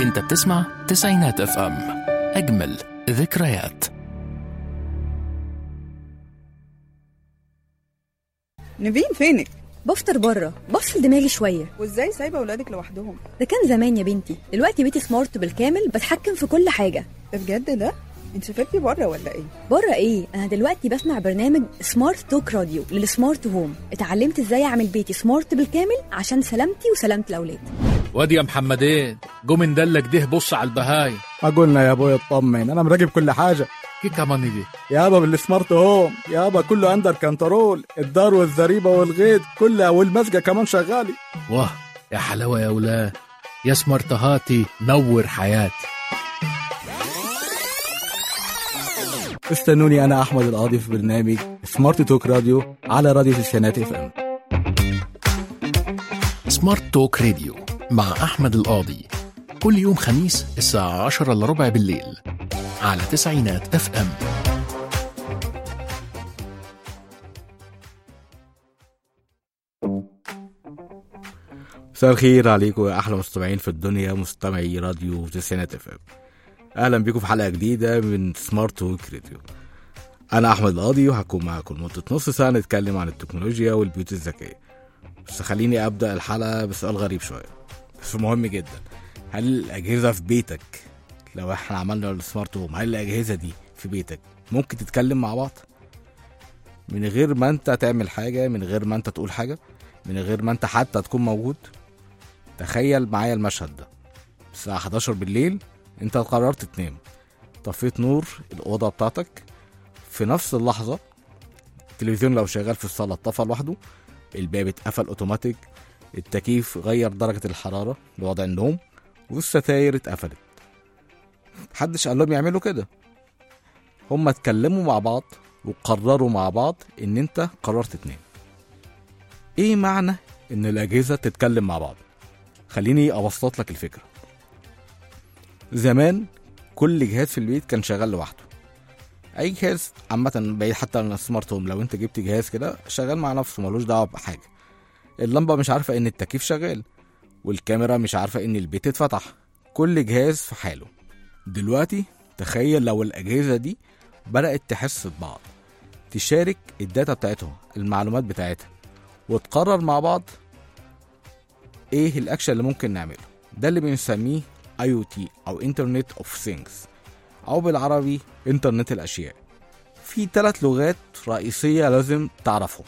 انت بتسمع تسعينات اف ام اجمل ذكريات نبين فينك بفطر بره بفصل دماغي شويه وازاي سايبه ولادك لوحدهم ده كان زمان يا بنتي دلوقتي بيتي سمارت بالكامل بتحكم في كل حاجه ده بجد ده انت سافرتي بره ولا ايه بره ايه انا دلوقتي بسمع برنامج سمارت توك راديو للسمارت هوم اتعلمت ازاي اعمل بيتي سمارت بالكامل عشان سلامتي وسلامه الاولاد واد يا محمدين جو من دلك ده بص على البهاي ما قلنا يا ابوي اطمن انا مراقب كل حاجه كي كمان دي يابا بالسمارت هوم يابا كله اندر كنترول الدار والزريبه والغيط كلها والمسجه كمان شغالي واه يا حلاوه يا ولاد يا سمرتهاتي نور حياتي استنوني انا احمد القاضي في برنامج سمارت توك راديو على راديو تسعينات اف ام سمارت توك راديو مع احمد القاضي كل يوم خميس الساعة 10 الا ربع بالليل على تسعينات اف ام مساء الخير عليكم يا احلى مستمعين في الدنيا مستمعي راديو تسعينات اف ام اهلا بيكم في حلقه جديده من سمارت توك راديو انا احمد القاضي وهكون معاكم لمده نص ساعه نتكلم عن التكنولوجيا والبيوت الذكيه بس خليني ابدا الحلقه بسؤال غريب شويه بس مهم جدا هل الاجهزه في بيتك لو احنا عملنا السمارت هوم هل الاجهزه دي في بيتك ممكن تتكلم مع بعض من غير ما انت تعمل حاجه من غير ما انت تقول حاجه من غير ما انت حتى تكون موجود تخيل معايا المشهد ده الساعه 11 بالليل انت قررت تنام طفيت نور الاوضه بتاعتك في نفس اللحظه التلفزيون لو شغال في الصاله اتطفى لوحده الباب اتقفل اوتوماتيك التكييف غير درجة الحرارة لوضع النوم والستاير اتقفلت محدش قال لهم يعملوا كده هما اتكلموا مع بعض وقرروا مع بعض ان انت قررت تنام ايه معنى ان الاجهزة تتكلم مع بعض خليني ابسط لك الفكرة زمان كل جهاز في البيت كان شغال لوحده اي جهاز عامة بعيد حتى عن السمارت هوم لو انت جبت جهاز كده شغال مع نفسه ملوش دعوة بحاجة اللمبة مش عارفة ان التكييف شغال والكاميرا مش عارفة ان البيت اتفتح كل جهاز في حاله دلوقتي تخيل لو الأجهزة دي بدأت تحس ببعض تشارك الداتا بتاعتهم المعلومات بتاعتها وتقرر مع بعض ايه الاكشن اللي ممكن نعمله ده اللي بنسميه اي او تي او انترنت اوف ثينجز او بالعربي انترنت الاشياء في ثلاث لغات رئيسية لازم تعرفهم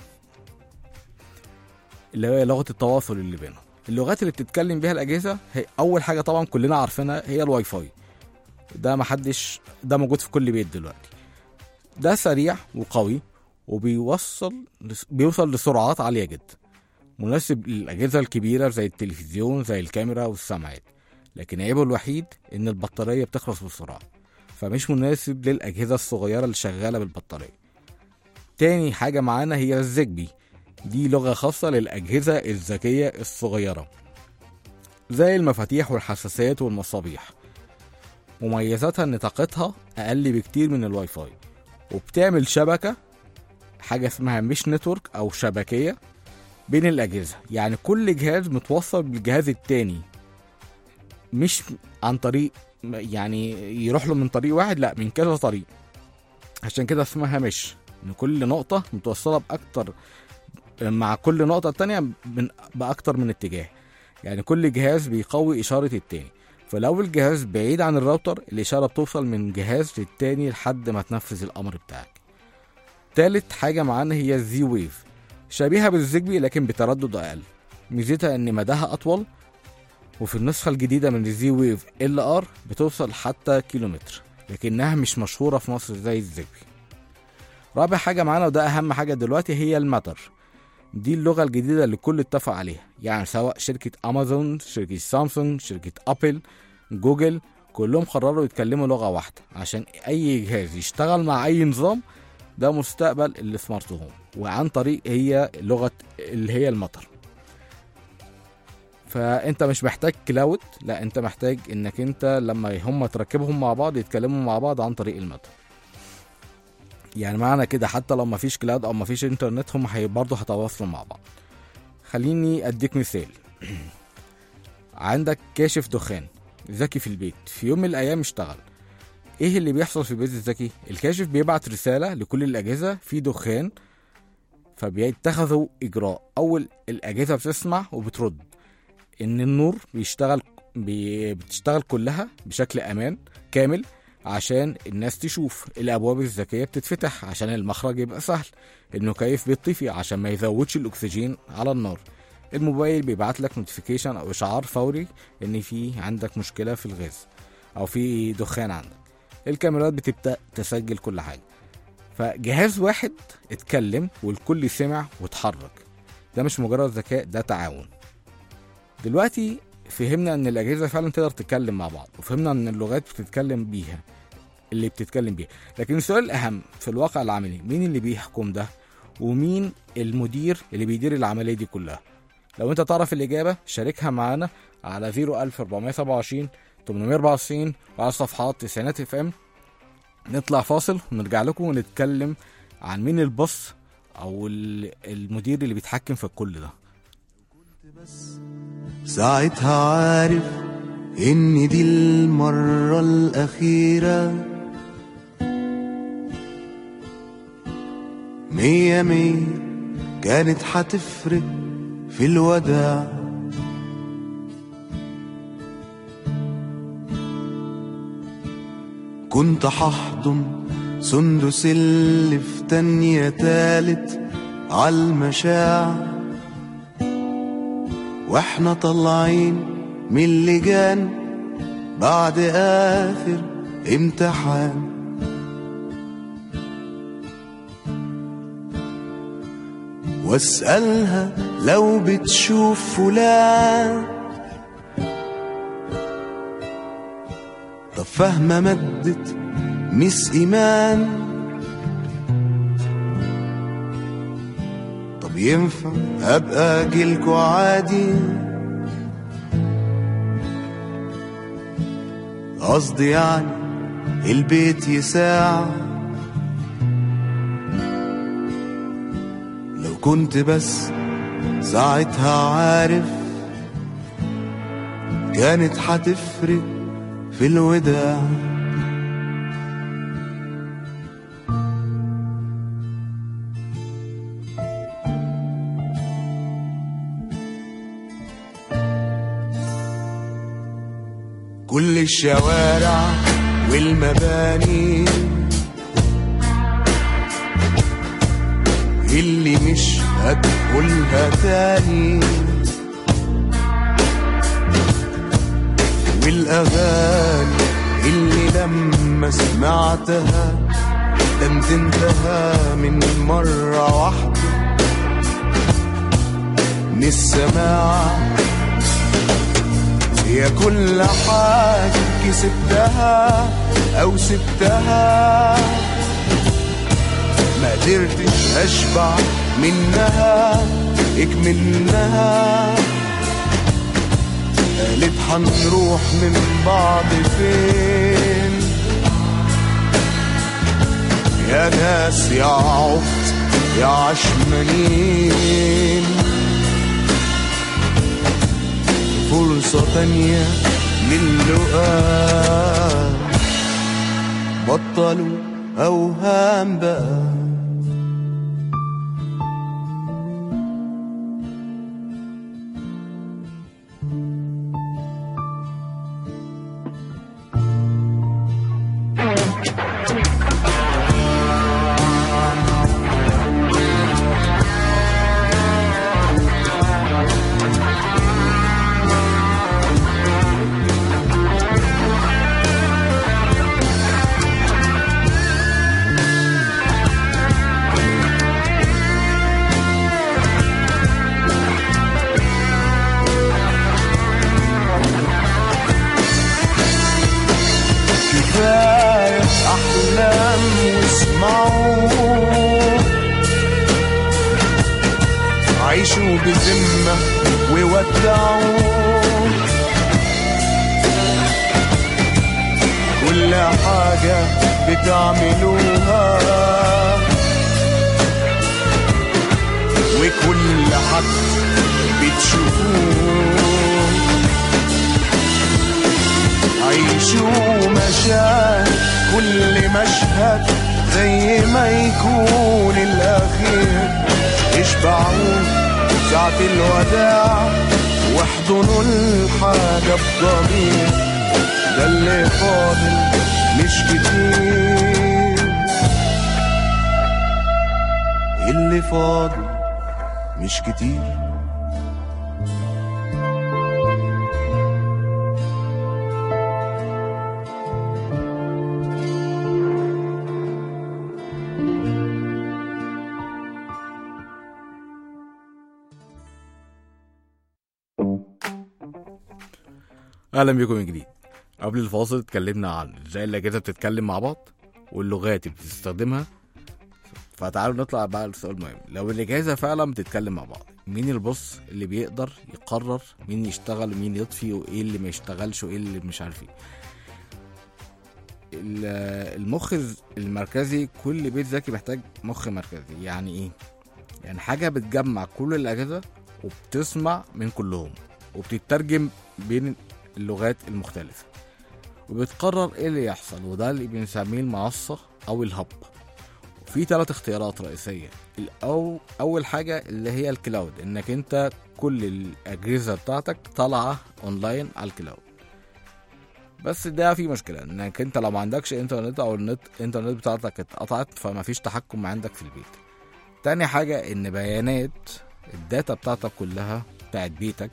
اللي هي لغه التواصل اللي بينهم اللغات اللي بتتكلم بيها الاجهزه هي اول حاجه طبعا كلنا عارفينها هي الواي فاي ده محدش ده موجود في كل بيت دلوقتي ده سريع وقوي وبيوصل بيوصل لسرعات عاليه جدا مناسب للاجهزه الكبيره زي التلفزيون زي الكاميرا والسماعات لكن عيبه الوحيد ان البطاريه بتخلص بسرعه فمش مناسب للاجهزه الصغيره اللي شغاله بالبطاريه تاني حاجه معانا هي الزيجبي دي لغة خاصة للأجهزة الذكية الصغيرة زي المفاتيح والحساسات والمصابيح مميزاتها إن طاقتها أقل بكتير من الواي فاي وبتعمل شبكة حاجة اسمها مش نتورك أو شبكية بين الأجهزة يعني كل جهاز متوصل بالجهاز التاني مش عن طريق يعني يروح له من طريق واحد لا من كذا طريق عشان كده اسمها مش ان كل نقطة متوصلة بأكتر مع كل نقطة تانية من بأكتر من اتجاه يعني كل جهاز بيقوي إشارة التاني فلو الجهاز بعيد عن الراوتر الإشارة بتوصل من جهاز للتاني لحد ما تنفذ الأمر بتاعك تالت حاجة معانا هي الزي ويف شبيهة بالزيجبي لكن بتردد أقل ميزتها إن مداها أطول وفي النسخة الجديدة من الزي ويف ال ار بتوصل حتى كيلومتر لكنها مش مشهورة في مصر زي الزيجبي رابع حاجة معانا وده أهم حاجة دلوقتي هي الماتر دي اللغة الجديدة اللي الكل اتفق عليها يعني سواء شركة أمازون شركة سامسونج شركة أبل جوجل كلهم قرروا يتكلموا لغة واحدة عشان أي جهاز يشتغل مع أي نظام ده مستقبل السمارت هوم وعن طريق هي لغة اللي هي المطر فانت مش محتاج كلاود لا انت محتاج انك انت لما هم تركبهم مع بعض يتكلموا مع بعض عن طريق المطر يعني معنى كده حتى لو مفيش كلاود او مفيش انترنت هم هي برضه هيتواصلوا مع بعض خليني اديك مثال عندك كاشف دخان ذكي في البيت في يوم من الايام اشتغل ايه اللي بيحصل في البيت الذكي الكاشف بيبعت رساله لكل الاجهزه في دخان فبيتخذوا اجراء اول الاجهزه بتسمع وبترد ان النور بيشتغل بي بتشتغل كلها بشكل امان كامل عشان الناس تشوف الابواب الذكيه بتتفتح عشان المخرج يبقى سهل المكيف بيطفي عشان ما يزودش الاكسجين على النار الموبايل بيبعت لك نوتيفيكيشن او اشعار فوري ان في عندك مشكله في الغاز او في دخان عندك الكاميرات بتبدا تسجل كل حاجه فجهاز واحد اتكلم والكل سمع واتحرك ده مش مجرد ذكاء ده تعاون دلوقتي فهمنا ان الاجهزه فعلا تقدر تتكلم مع بعض وفهمنا ان اللغات بتتكلم بيها اللي بتتكلم بيها لكن السؤال الاهم في الواقع العملي مين اللي بيحكم ده ومين المدير اللي بيدير العمليه دي كلها لو انت تعرف الاجابه شاركها معانا على 01427 894 وعلى صفحات تسعينات اف ام نطلع فاصل ونرجع لكم ونتكلم عن مين البص او ال- المدير اللي بيتحكم في الكل ده ساعتها عارف إن دي المرة الأخيرة مية مية كانت هتفرق في الوداع كنت هحضن سندس اللي في تانية تالت عالمشاع واحنا طالعين من اللجان بعد اخر امتحان واسألها لو بتشوف فلان طب فاهمة مادة مس إيمان طب ينفع أبقى أجيلكوا عادي قصدي يعني البيت يساع لو كنت بس ساعتها عارف كانت هتفرق في الوداع كل الشوارع والمباني اللي مش هدخلها تاني والأغاني اللي لما سمعتها دمت انتهى من مرة واحدة من السماع هي كل حاجة كسبتها أو سبتها ما قدرتش أشبع منها اكملناها قالت هنروح من بعض فين يا ناس يا عبط يا عشمانين فرصة تانية للقاء بطلوا أوهام بقى كفاية أحلام واسمعوا عيشوا بذمة وودعوا كل حاجة بتعملوها وكل حد بتشوفوه زي ما يكون الأخير اشبعوا ساعة الوداع واحضنوا الحاجة بضمير ده اللي فاضل مش كتير اللي فاضل مش كتير اهلا بيكم من جديد قبل الفاصل اتكلمنا عن ازاي الاجهزه بتتكلم مع بعض واللغات اللي بتستخدمها فتعالوا نطلع بقى لسؤال مهم لو الاجهزه فعلا بتتكلم مع بعض مين البص اللي بيقدر يقرر مين يشتغل ومين يطفي وايه اللي ما يشتغلش وايه اللي مش عارف ايه ال- المخ المركزي كل بيت ذكي محتاج مخ مركزي يعني ايه يعني حاجه بتجمع كل الاجهزه وبتسمع من كلهم وبتترجم بين اللغات المختلفة وبتقرر ايه اللي يحصل وده اللي بنسميه المعصة او الهب في ثلاث اختيارات رئيسية الأو أول حاجة اللي هي الكلاود إنك أنت كل الأجهزة بتاعتك طالعة أونلاين على الكلاود بس ده في مشكلة إنك أنت لو ما عندكش إنترنت أو النت الإنترنت بتاعتك اتقطعت فما فيش تحكم عندك في البيت تاني حاجة إن بيانات الداتا بتاعتك كلها بتاعت بيتك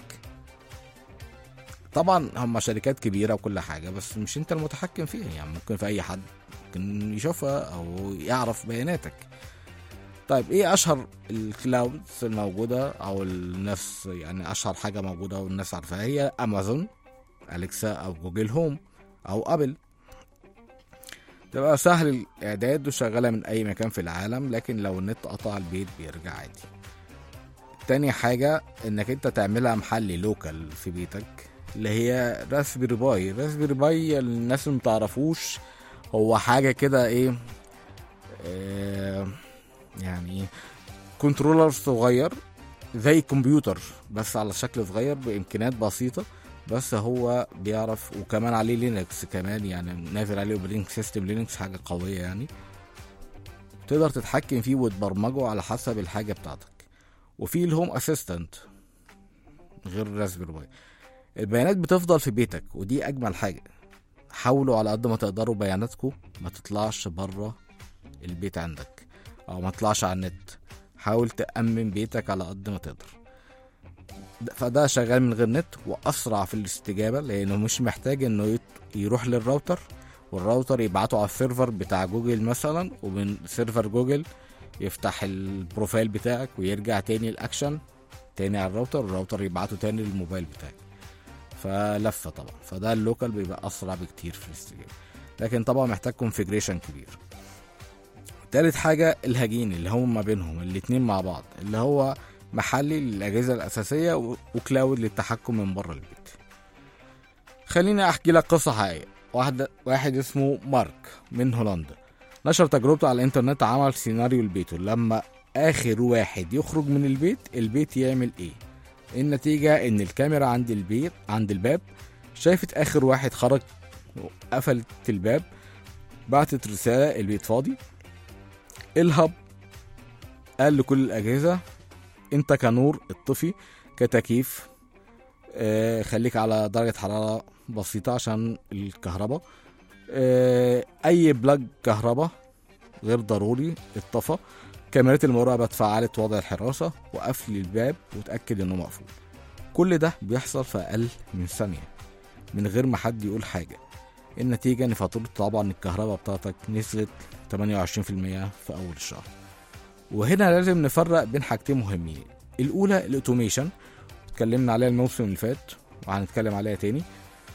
طبعا هم شركات كبيره وكل حاجه بس مش انت المتحكم فيها يعني ممكن في اي حد ممكن يشوفها او يعرف بياناتك طيب ايه اشهر الكلاودز الموجوده او الناس يعني اشهر حاجه موجوده والناس عارفاها هي امازون اليكسا او جوجل هوم او ابل تبقى سهل الاعداد وشغاله من اي مكان في العالم لكن لو النت قطع البيت بيرجع عادي تاني حاجة انك انت تعملها محلي لوكال في بيتك اللي هي راسبيري باي راسبيري باي الناس اللي متعرفوش هو حاجة كده ايه آه يعني كنترولر صغير زي كمبيوتر بس على شكل صغير بامكانيات بسيطة بس هو بيعرف وكمان عليه لينكس كمان يعني نازل عليه اوبريتنج سيستم لينكس حاجة قوية يعني تقدر تتحكم فيه وتبرمجه على حسب الحاجة بتاعتك وفي الهوم اسيستنت غير الراسبيري باي البيانات بتفضل في بيتك ودي اجمل حاجه حاولوا على قد ما تقدروا بياناتكم ما تطلعش بره البيت عندك او ما تطلعش على النت حاول تأمن بيتك على قد ما تقدر ده- فده شغال من غير نت واسرع في الاستجابه لانه مش محتاج انه يت- يروح للراوتر والراوتر يبعته على السيرفر بتاع جوجل مثلا ومن سيرفر جوجل يفتح البروفايل بتاعك ويرجع تاني الاكشن تاني على الراوتر والراوتر يبعته تاني للموبايل بتاعك فلفه طبعا فده اللوكال بيبقى اسرع بكتير في الاستجابه لكن طبعا محتاج كونفيجريشن كبير تالت حاجة الهجين اللي هم ما بينهم الاتنين مع بعض اللي هو محلي للأجهزة الأساسية و- وكلاود للتحكم من بره البيت خليني أحكي لك قصة حقيقية واحد واحد اسمه مارك من هولندا نشر تجربته على الإنترنت عمل سيناريو لبيته لما آخر واحد يخرج من البيت البيت يعمل إيه النتيجة إن الكاميرا عند البيت عند الباب شافت آخر واحد خرج وقفلت الباب بعتت رسالة البيت فاضي الهب قال لكل الأجهزة أنت كنور اطفي كتكييف آه خليك على درجة حرارة بسيطة عشان الكهرباء آه أي بلاج كهرباء غير ضروري اتطفى كاميرات المراقبة اتفعلت وضع الحراسة وقفل الباب وتأكد انه مقفول كل ده بيحصل في أقل من ثانية من غير ما حد يقول حاجة النتيجة ان فاتورة طبعا الكهرباء بتاعتك نزلت 28% في أول الشهر وهنا لازم نفرق بين حاجتين مهمين الأولى الأوتوميشن اتكلمنا عليها الموسم اللي فات وهنتكلم عليها تاني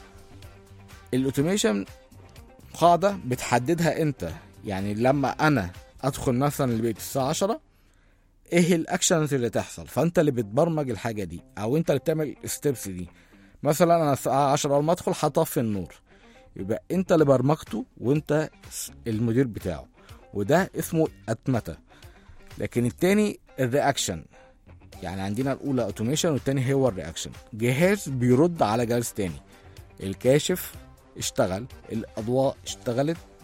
الأوتوميشن قاعدة بتحددها انت يعني لما انا ادخل مثلا البيت الساعة 10 ايه الاكشنز اللي تحصل فانت اللي بتبرمج الحاجة دي او انت اللي بتعمل الستبس دي مثلا انا الساعة 10 اول ما ادخل هطفي النور يبقى انت اللي برمجته وانت المدير بتاعه وده اسمه اتمتة لكن التاني الرياكشن يعني عندنا الاولى اوتوميشن والتاني هو الرياكشن جهاز بيرد على جهاز تاني الكاشف اشتغل الاضواء اشتغلت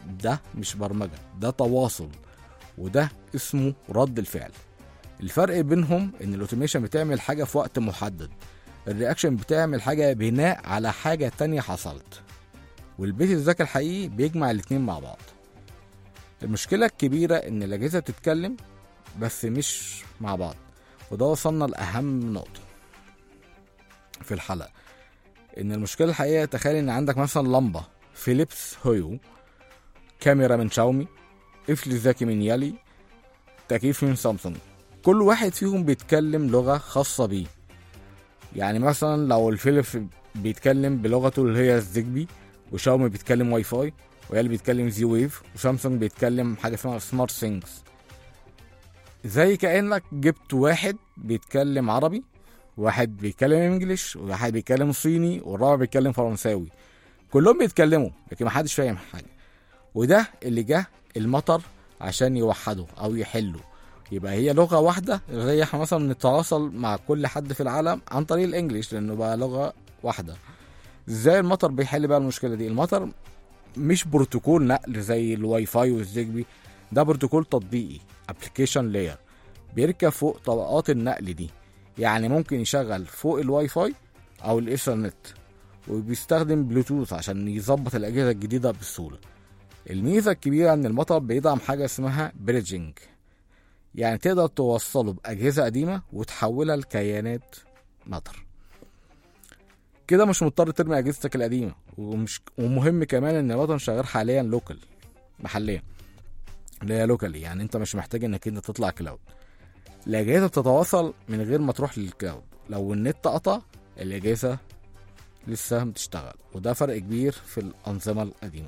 ده مش برمجة ده تواصل وده اسمه رد الفعل الفرق بينهم ان الاوتوميشن بتعمل حاجة في وقت محدد الرياكشن بتعمل حاجة بناء على حاجة تانية حصلت والبيت الذكي الحقيقي بيجمع الاتنين مع بعض المشكلة الكبيرة ان الاجهزة بتتكلم بس مش مع بعض وده وصلنا لأهم نقطة في الحلقة ان المشكلة الحقيقية تخيل ان عندك مثلا لمبة فيليبس هويو كاميرا من شاومي قفل ذكي من يالي تكييف من سامسونج كل واحد فيهم بيتكلم لغة خاصة بيه يعني مثلا لو الفيليبس بيتكلم بلغته اللي هي الزيجبي وشاومي بيتكلم واي فاي ويالي بيتكلم زي ويف وسامسونج بيتكلم حاجة اسمها سمارت سينكس زي كأنك جبت واحد بيتكلم عربي واحد بيتكلم انجليش وواحد بيتكلم صيني والرابع بيتكلم فرنساوي كلهم بيتكلموا لكن محدش فاهم حاجه وده اللي جه المطر عشان يوحده او يحله يبقى هي لغه واحده زي احنا مثلا نتواصل مع كل حد في العالم عن طريق الانجليش لانه بقى لغه واحده ازاي المطر بيحل بقى المشكله دي المطر مش بروتوكول نقل زي الواي فاي والزيجبي ده بروتوكول تطبيقي ابلكيشن لاير بيركب فوق طبقات النقل دي يعني ممكن يشغل فوق الواي فاي او الايثرنت وبيستخدم بلوتوث عشان يظبط الاجهزه الجديده بسهوله الميزه الكبيره ان المطر بيدعم حاجه اسمها بريدجنج يعني تقدر توصله باجهزه قديمه وتحولها لكيانات مطر كده مش مضطر ترمي اجهزتك القديمه ومش ومهم كمان ان المطر شغال حاليا لوكال محليا اللي هي لوكالي يعني انت مش محتاج انك انت تطلع كلاود الاجهزه بتتواصل من غير ما تروح للكلاود لو النت قطع الاجهزه لسه بتشتغل وده فرق كبير في الانظمه القديمه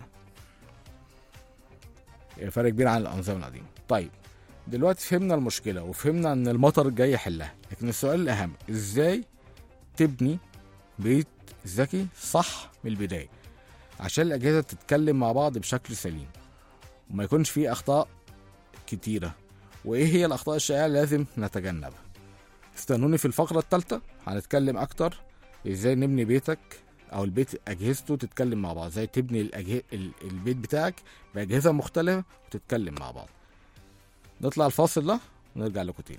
فرق كبير عن الانظمه القديمه طيب دلوقتي فهمنا المشكله وفهمنا ان المطر جاي يحلها لكن السؤال الاهم ازاي تبني بيت ذكي صح من البدايه عشان الاجهزه تتكلم مع بعض بشكل سليم وما يكونش فيه اخطاء كتيره وايه هي الاخطاء الشائعه اللي لازم نتجنبها استنوني في الفقره الثالثه هنتكلم اكتر ازاي نبني بيتك او البيت اجهزته تتكلم مع بعض ازاي تبني الأجه... ال- البيت بتاعك باجهزه مختلفه وتتكلم مع بعض نطلع الفاصل ده ونرجع لكم تاني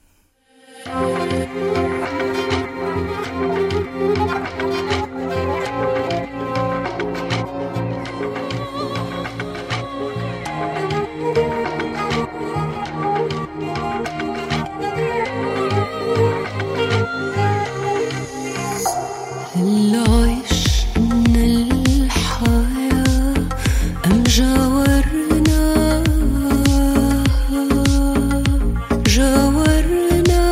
هل عشنا الحياة أم جاورنا جاورنا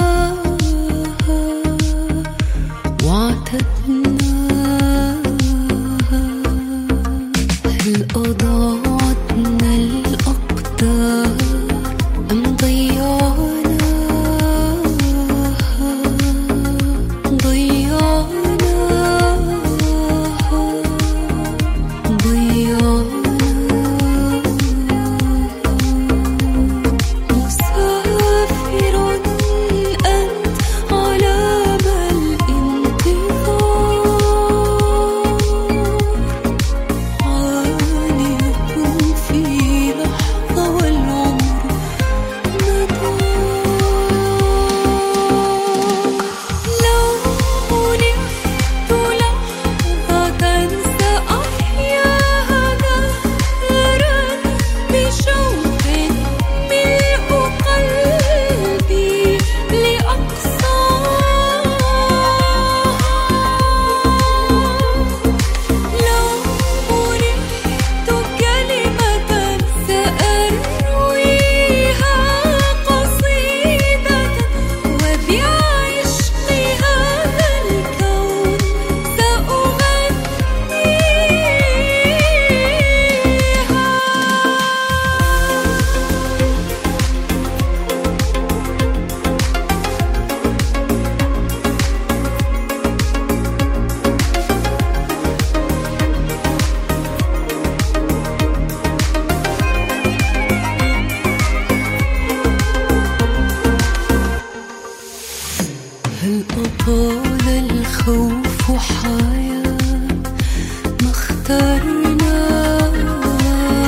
واعتدنا هل أضاعتنا الأقدار أم ضيعنا ضيعنا ضيعنا مسافر أنت على ما الانتظار عانق في لحظة والعمر مدار لو ولدت لحظة سأحياها دهرا بشوق ملء قلبي لأقصاها لو ولدت كلمة سأرويها قصيدة وبعشق هذا الكون سأغنيها هل أطال الخوف حياة ما اخترنا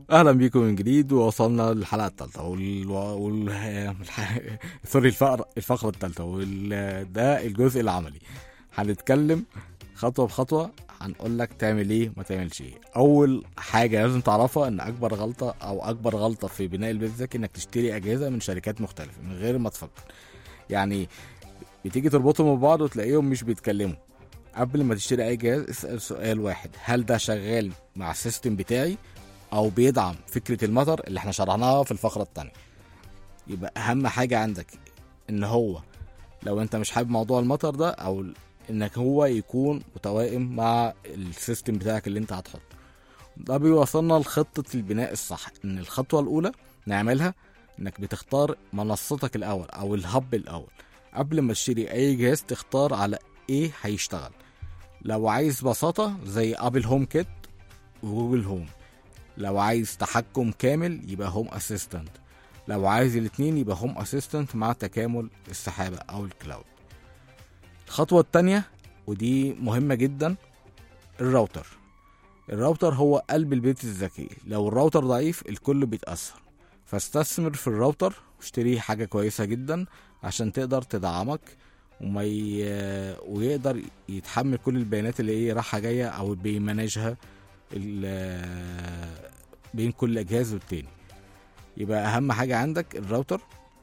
اهلا بيكم من جديد ووصلنا للحلقه الثالثه وال... وال... الح- سوري الفقره الفقره الثالثه وال... ده الجزء العملي هنتكلم خطوه بخطوه هنقول لك تعمل ايه وما تعملش ايه اول حاجه لازم تعرفها ان اكبر غلطه او اكبر غلطه في بناء البيت الذكي انك تشتري اجهزه من شركات مختلفه من غير ما تفكر يعني بتيجي تربطهم ببعض وتلاقيهم مش بيتكلموا قبل ما تشتري اي جهاز اسال سؤال واحد هل ده شغال مع السيستم بتاعي او بيدعم فكره المطر اللي احنا شرحناها في الفقره الثانيه يبقى اهم حاجه عندك ان هو لو انت مش حابب موضوع المطر ده او انك هو يكون متوائم مع السيستم بتاعك اللي انت هتحطه ده بيوصلنا لخطه البناء الصح ان الخطوه الاولى نعملها انك بتختار منصتك الاول او الهب الاول قبل ما تشتري اي جهاز تختار على ايه هيشتغل لو عايز بساطه زي ابل هوم كيت وجوجل هوم لو عايز تحكم كامل يبقى هوم اسيستنت لو عايز الاتنين يبقى هوم اسيستنت مع تكامل السحابة او الكلاود الخطوة التانية ودي مهمة جدا الراوتر الراوتر هو قلب البيت الذكي لو الراوتر ضعيف الكل بيتأثر فاستثمر في الراوتر واشتري حاجة كويسة جدا عشان تقدر تدعمك وما ي... ويقدر يتحمل كل البيانات اللي ايه رايحة جاية او بيمانجها ال- بين كل جهاز والتاني يبقى اهم حاجة عندك الراوتر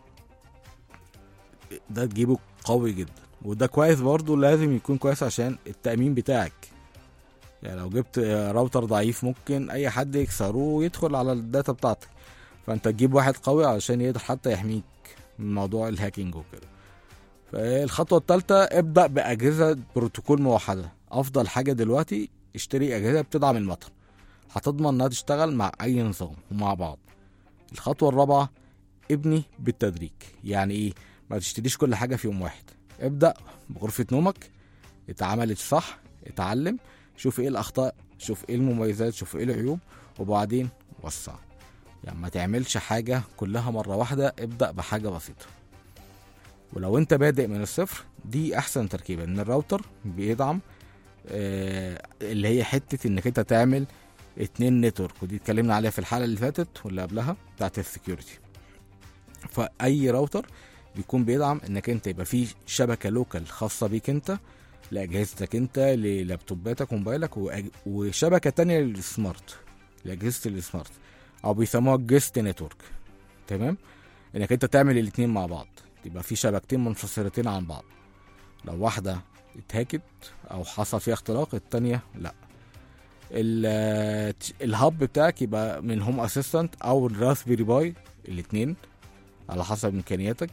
ده تجيبه قوي جدا وده كويس برضه لازم يكون كويس عشان التأمين بتاعك يعني لو جبت راوتر ضعيف ممكن اي حد يكسره ويدخل على الداتا بتاعتك فانت تجيب واحد قوي علشان يقدر حتى يحميك من موضوع الهاكينج وكده فالخطوة الثالثة ابدأ بأجهزة بروتوكول موحدة أفضل حاجة دلوقتي اشتري أجهزة بتدعم المطر هتضمن انها تشتغل مع اي نظام ومع بعض الخطوة الرابعة ابني بالتدريج يعني ايه ما تشتريش كل حاجة في يوم واحد ابدأ بغرفة نومك اتعملت صح اتعلم شوف ايه الاخطاء شوف ايه المميزات شوف ايه العيوب وبعدين وسع يعني ما تعملش حاجة كلها مرة واحدة ابدأ بحاجة بسيطة ولو انت بادئ من الصفر دي احسن تركيبة ان الراوتر بيدعم آه اللي هي حتة انك انت تعمل اتنين نتورك ودي اتكلمنا عليها في الحلقه اللي فاتت واللي قبلها بتاعت السكيورتي فاي راوتر بيكون بيدعم انك انت يبقى فيه شبكه لوكال خاصه بيك انت لاجهزتك انت للابتوباتك وموبايلك وأج- وشبكه تانية للسمارت لاجهزه السمارت او بيسموها جيست نتورك تمام انك انت تعمل الاتنين مع بعض يبقى في شبكتين منفصلتين عن بعض لو واحده اتهاكت او حصل فيها اختراق التانية لا ال- الهاب بتاعك يبقى من هوم اسيستنت او الراسبيري باي الاثنين على حسب امكانياتك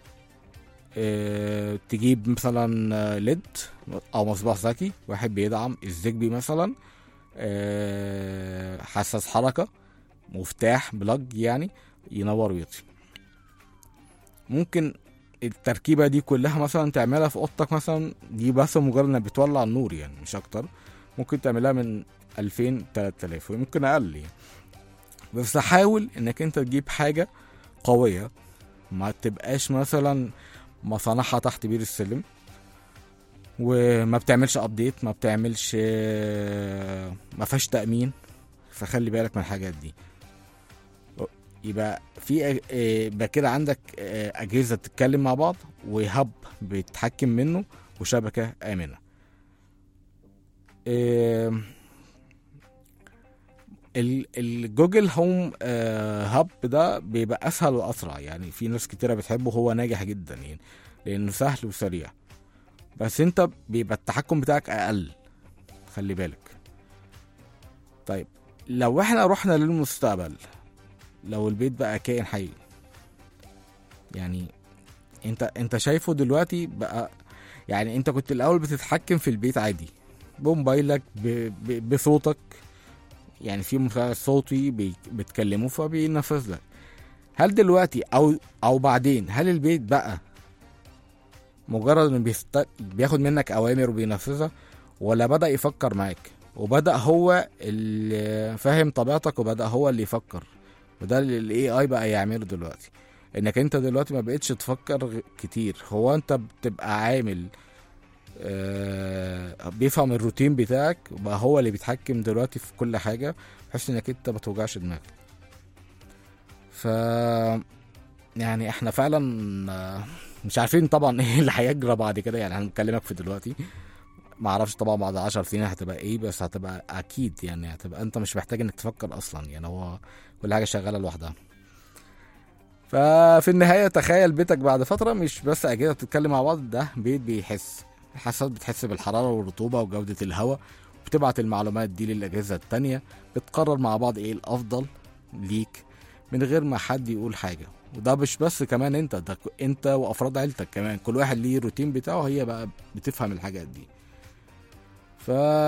اه تجيب مثلا ليد او مصباح ذكي واحد بيدعم الزيجبي مثلا اه حساس حركه مفتاح بلاج يعني ينور ويطفي ممكن التركيبه دي كلها مثلا تعملها في اوضتك مثلا دي بس مجرد انها بتولع النور يعني مش اكتر ممكن تعملها من 2000 3000 وممكن اقل يعني بس حاول انك انت تجيب حاجه قويه ما تبقاش مثلا مصانعها تحت بير السلم وما بتعملش ابديت ما بتعملش ما فيهاش تامين فخلي بالك من الحاجات دي يبقى في أج- يبقى كده عندك اجهزه تتكلم مع بعض وهب بيتحكم منه وشبكه امنه آم، ال- الجوجل هوم آه، هاب ده بيبقى اسهل واسرع يعني في ناس كتيره بتحبه هو ناجح جدا يعني لانه سهل وسريع بس انت بيبقى التحكم بتاعك اقل خلي بالك طيب لو احنا رحنا للمستقبل لو البيت بقى كائن حي يعني انت انت شايفه دلوقتي بقى يعني انت كنت الاول بتتحكم في البيت عادي بموبايلك ب... ب... بصوتك يعني في مساعد صوتي بي... بتكلمه فبينفذ لك هل دلوقتي او او بعدين هل البيت بقى مجرد انه بيست... بياخد منك اوامر وبينفذها ولا بدا يفكر معاك وبدا هو اللي فاهم طبيعتك وبدا هو اللي يفكر وده اللي الاي اي بقى يعمله دلوقتي انك انت دلوقتي ما بقتش تفكر غ- كتير هو انت بتبقى عامل آه بيفهم الروتين بتاعك بقى هو اللي بيتحكم دلوقتي في كل حاجه بحيث انك انت ما توجعش دماغك ف يعني احنا فعلا آه، مش عارفين طبعا ايه اللي هيجرى بعد كده يعني هنكلمك في دلوقتي ما اعرفش طبعا بعد 10 سنين هتبقى ايه بس هتبقى اكيد يعني هتبقى انت مش محتاج انك تفكر اصلا يعني هو كل حاجه شغاله لوحدها ففي النهايه تخيل بيتك بعد فتره مش بس اجهزه بتتكلم مع بعض ده بيت بيحس الحساسات بتحس بالحراره والرطوبه وجوده الهواء بتبعت المعلومات دي للاجهزه التانية بتقرر مع بعض ايه الافضل ليك من غير ما حد يقول حاجه وده مش بس كمان انت ده ك- انت وافراد عيلتك كمان كل واحد ليه الروتين بتاعه هي بقى بتفهم الحاجات دي ف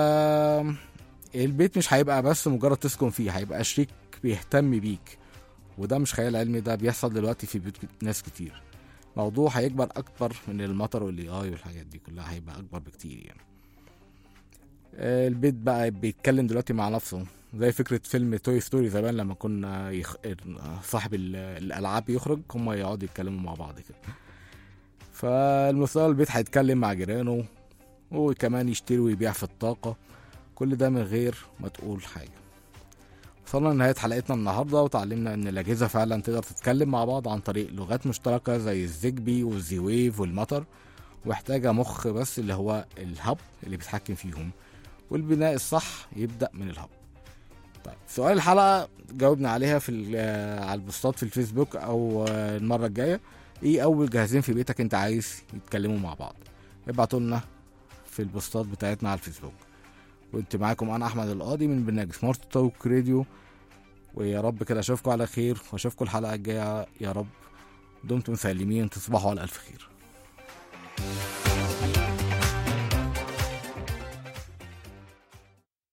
البيت مش هيبقى بس مجرد تسكن فيه هيبقى شريك بيهتم بيك وده مش خيال علمي ده بيحصل دلوقتي في بيوت كت- ناس كتير موضوع هيكبر اكبر من المطر والاي اي والحاجات دي كلها هيبقى اكبر بكتير يعني آه، البيت بقى بيتكلم دلوقتي مع نفسه زي فكرة فيلم توي ستوري زمان لما كنا يخ... صاحب ال- الألعاب يخرج هما يقعدوا يتكلموا مع بعض كده فالمستوى البيت هيتكلم مع جيرانه وكمان يشتري ويبيع في الطاقة كل ده من غير ما تقول حاجة وصلنا لنهاية حلقتنا النهاردة وتعلمنا إن الأجهزة فعلا تقدر تتكلم مع بعض عن طريق لغات مشتركة زي الزيجبي والزي ويف والمطر ومحتاجة مخ بس اللي هو الهب اللي بيتحكم فيهم والبناء الصح يبدأ من الهب طيب سؤال الحلقة جاوبنا عليها في ال- آه، على البوستات في الفيسبوك أو آه، المرة الجاية إيه أول جهازين في بيتك أنت عايز يتكلموا مع بعض ابعتوا لنا في البوستات بتاعتنا على الفيسبوك كنت معاكم انا احمد القاضي من برنامج سمارت توك راديو ويا رب كده اشوفكم على خير واشوفكم الحلقه الجايه يا رب دمتم سالمين تصبحوا على الف خير